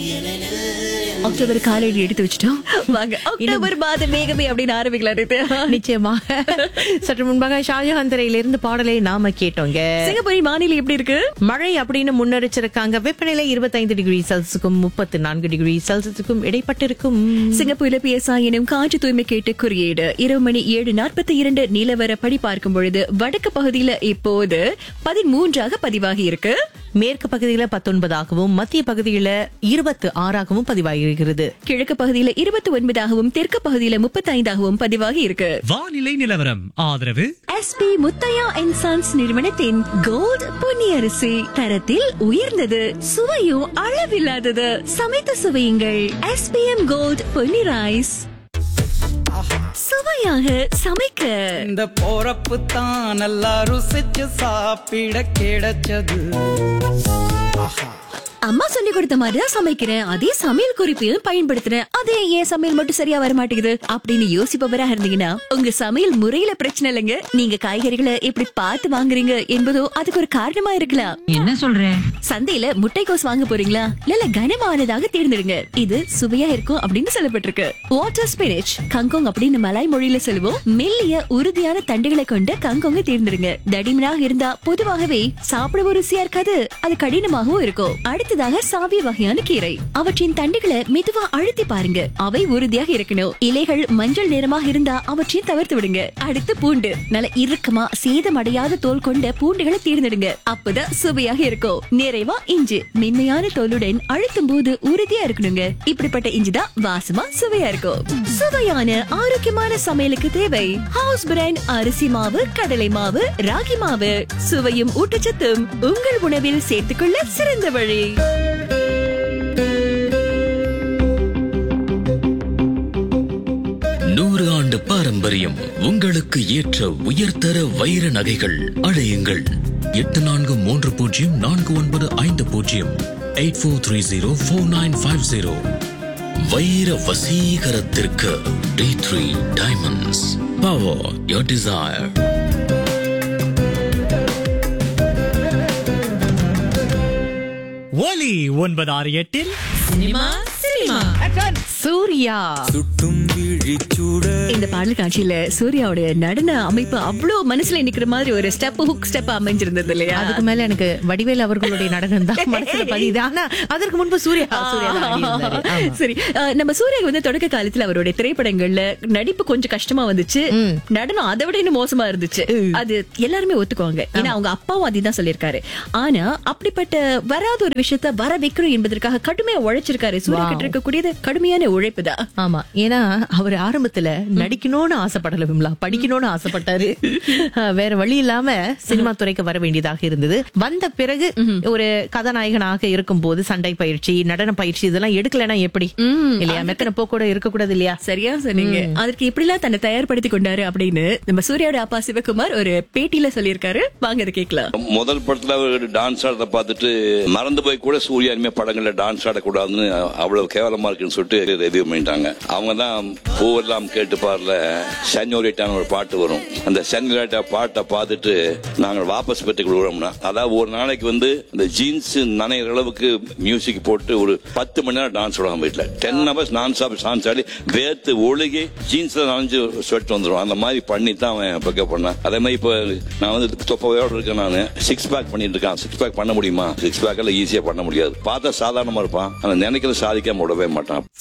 October காலையில் எடுத்து வச்சுட்டோம் வாங்க அக்டோபர் மாத மேகமே அப்படின்னு ஆரம்பிக்கலாம் நிச்சயமா சற்று முன்பாக ஷாஜஹான் திரையிலிருந்து பாடலை நாம கேட்டோங்க சிங்கப்பூரி வானிலை எப்படி இருக்கு மழை அப்படின்னு முன்னெச்சரிக்காங்க வெப்பநிலை 25 டிகிரி செல்சியஸுக்கும் முப்பத்தி நான்கு டிகிரி செல்சியஸுக்கும் இடைப்பட்டிருக்கும் சிங்கப்பூர்ல பிஎஸ்ஐ எனும் காற்று தூய்மை கேட்டு குறியீடு இரவு மணி ஏழு நாற்பத்தி இரண்டு நிலவரப்படி பார்க்கும் பொழுது வடக்கு பகுதியில இப்போது பதிமூன்றாக பதிவாகி இருக்கு மேற்கு பகுதியில பத்தொன்பதாகவும் மத்திய பகுதியில இருபத்து ஆறாகவும் பதிவாகியிருக்கிறது கிழக்கு பகுதியில இருபத்தி ஒன்பதாகவும் தெற்கு பகுதியில முப்பத்தி ஐந்தாகவும் பதிவாகி இருக்கு வானிலை நிலவரம் ஆதரவு எஸ்பி முத்தையா அண்ட் சன்ஸ் நிறுவனத்தின் கோல்ட் பொன்னி அரிசி தரத்தில் உயர்ந்தது சுவையும் அளவில்லாதது சமைத்து சுவையுங்கள் எஸ்பிஎம் கோல்ட் பொன்னி ரைஸ் சுவையாக சமைக்க இந்த போறப்பு தான் நல்லா ருசிச்சு சாப்பிட கிடைச்சது அம்மா சொல்லி கொடுத்த மாதிரி தான் சமைக்கிறேன் அதே சமையல் குறிப்பையும் பயன்படுத்துறேன் அதே ஏன் சமையல் மட்டும் சரியா வர மாட்டேங்குது அப்படின்னு யோசிப்பவரா இருந்தீங்கன்னா உங்க சமையல் முறையில பிரச்சனை இல்லைங்க நீங்க காய்கறிகளை எப்படி பார்த்து வாங்குறீங்க என்பதோ அதுக்கு ஒரு காரணமா இருக்கலாம் என்ன சொல்ற சந்தையில முட்டைக்கோஸ் வாங்க போறீங்களா இல்ல கனமானதாக தேர்ந்தெடுங்க இது சுவையா இருக்கும் அப்படின்னு சொல்லப்பட்டிருக்கு வாட்டர் ஸ்பினிச் கங்கோங் அப்படின்னு மலாய் மொழியில சொல்லுவோம் மெல்லிய உறுதியான தண்டுகளை கொண்ட கங்கோங்க தேர்ந்தெடுங்க தடிமனாக இருந்தா பொதுவாகவே சாப்பிடவும் ருசியா இருக்காது அது கடினமாகவும் இருக்கும் அடுத்ததாக சாவிய வகையான கீரை அவற்றின் தண்டுகளை மெதுவா அழுத்தி பாருங்க அவை உறுதியாக இருக்கணும் இலைகள் மஞ்சள் நிறமாக இருந்தா அவற்றையும் தவிர்த்து விடுங்க அடுத்து பூண்டு நல்ல இறுக்கமா சேதமடையாத தோல் கொண்ட பூண்டுகளை தேர்ந்தெடுங்க அப்பதான் சுவையாக இருக்கும் நிறைவா இஞ்சி மென்மையான தோலுடன் அழுத்தும் போது உறுதியா இருக்கணுங்க இப்படிப்பட்ட இஞ்சி தான் வாசமா சுவையா இருக்கும் சுவையான ஆரோக்கியமான சமையலுக்கு தேவை ஹவுஸ் பிராண்ட் அரிசி மாவு கடலை மாவு ராகி மாவு சுவையும் ஊட்டச்சத்தும் உங்கள் உணவில் சேர்த்துக்கொள்ள சிறந்த வழி நூறு ஆண்டு பாரம்பரியம் உங்களுக்கு ஏற்ற உயர்தர வைர நகைகள் அழையுங்கள் எட்டு நான்கு மூன்று பூஜ்ஜியம் நான்கு ஒன்பது ஐந்து பூஜ்ஜியம் eight four three zero four nine five zero வைர வசீகரத்திற்கு D three diamonds power your desire ஒலி ஒன்பது ஆறு எட்டில் சூர்யா சுட்டும் விழிச்சூட இந்த பாடல் காட்சியில சூர்யாவுடைய நடன அமைப்பு அவ்வளவு மனசுல நிக்கிற மாதிரி ஒரு ஸ்டெப் ஹுக் ஸ்டெப் அமைஞ்சிருந்தது இல்லையா அதுக்கு மேல எனக்கு வடிவேல் அவர்களுடைய நடனம் தான் மனசுல பதியுது ஆனா அதற்கு முன்பு சூர்யா சூர்யா தான் ஆடியிருந்தாரு. ஆமா. சரி அஹ், நம்ம சூர்யா வந்து தொடக்க காலத்துல அவருடைய திரைப்படங்கள்ல நடிப்பு கொஞ்சம் கஷ்டமா வந்துச்சு நடனம் அதை விட இன்னும் மோசமா இருந்துச்சு அது எல்லாருமே ஒத்துக்குவாங்க ஏன்னா அவங்க அப்பாவும் அதைதான் சொல்லியிருக்காரு ஆனா அப்படிப்பட்ட வராத ஒரு விஷயத்த வர வைக்கணும் என்பதற்காக கடுமையா உழைச்சிருக்காரு சூர்யா கிட்ட இருக்கக்கூடியது கடுமையான உழைப்பு தான் ஆமா ஏன்னா அவர் ஆரம்பத்துல நடிக்கணும்னு ஆசைப்படல விமலா படிக்கணும்னு ஆசைப்பட்டாரு அஹ் வேற வழி இல்லாம சினிமா துறைக்கு வர வேண்டியதாக இருந்தது வந்த பிறகு ஒரு கதாநாயகனாக இருக்கும் போது சண்டை பயிற்சி நடன பயிற்சி இதெல்லாம் எடுக்கலைன்னா எப்படி இல்லையா மெத்தன போக்கூட இருக்கக்கூடாது இல்லையா சரியா சொன்னீங்க அதற்கு எப்படிலாம் தன்னை தயார்படுத்தி கொண்டாரு அப்படின்னு நம்ம சூர்யாவோட அப்பா சிவகுமார் ஒரு பேட்டியில சொல்லியிருக்காரு வாங்க அதை கேட்கலாம் முதல் படத்துல அவர் டான்ஸ் ஆடுறத பார்த்துட்டு மறந்து போய் கூட சூர்யா இனிமே படங்கள்ல டான்ஸ் ஆடக்கூடாதுன்னு அவ்வளவு கேவலமா இருக்குன்னு சொல்லிட்டு ரெடியூ பண்ணிட்டாங்க அவங்க தான் பூவெல்லாம் கேட்டு பாடல சன்யோரிட்டான ஒரு பாட்டு வரும் அந்த சன்யோரிட்டா பாட்டை பார்த்துட்டு நாங்கள் வாபஸ் பெற்று கொடுக்குறோம்னா அதாவது ஒரு நாளைக்கு வந்து இந்த ஜீன்ஸ் நனைகிற அளவுக்கு மியூசிக் போட்டு ஒரு பத்து மணி நேரம் டான்ஸ் ஆடுவாங்க வீட்டில் ten hours nonstop dance ஆடி வேர்த்து ஒழுகி ஜீன்ஸ்ல நனைஞ்சு ஸ்வெட் வந்துடும் அந்த மாதிரி பண்ணி தான் அவன் பிக்கப் பண்ணான் அதே மாதிரி இப்போ நான் வந்து தொப்பையோடு இருக்கேன் நான் சிக்ஸ் பேக் பண்ணிட்டு இருக்கேன் சிக்ஸ் பேக் பண்ண முடியுமா சிக்ஸ் பேக் எல்லாம் ஈஸியா பண்ண முடியாது பார்த்தா சாதாரணமா இருப்பான் ஆனா நினைக்கிறது சாதிக்காம விடவே மாட்டான்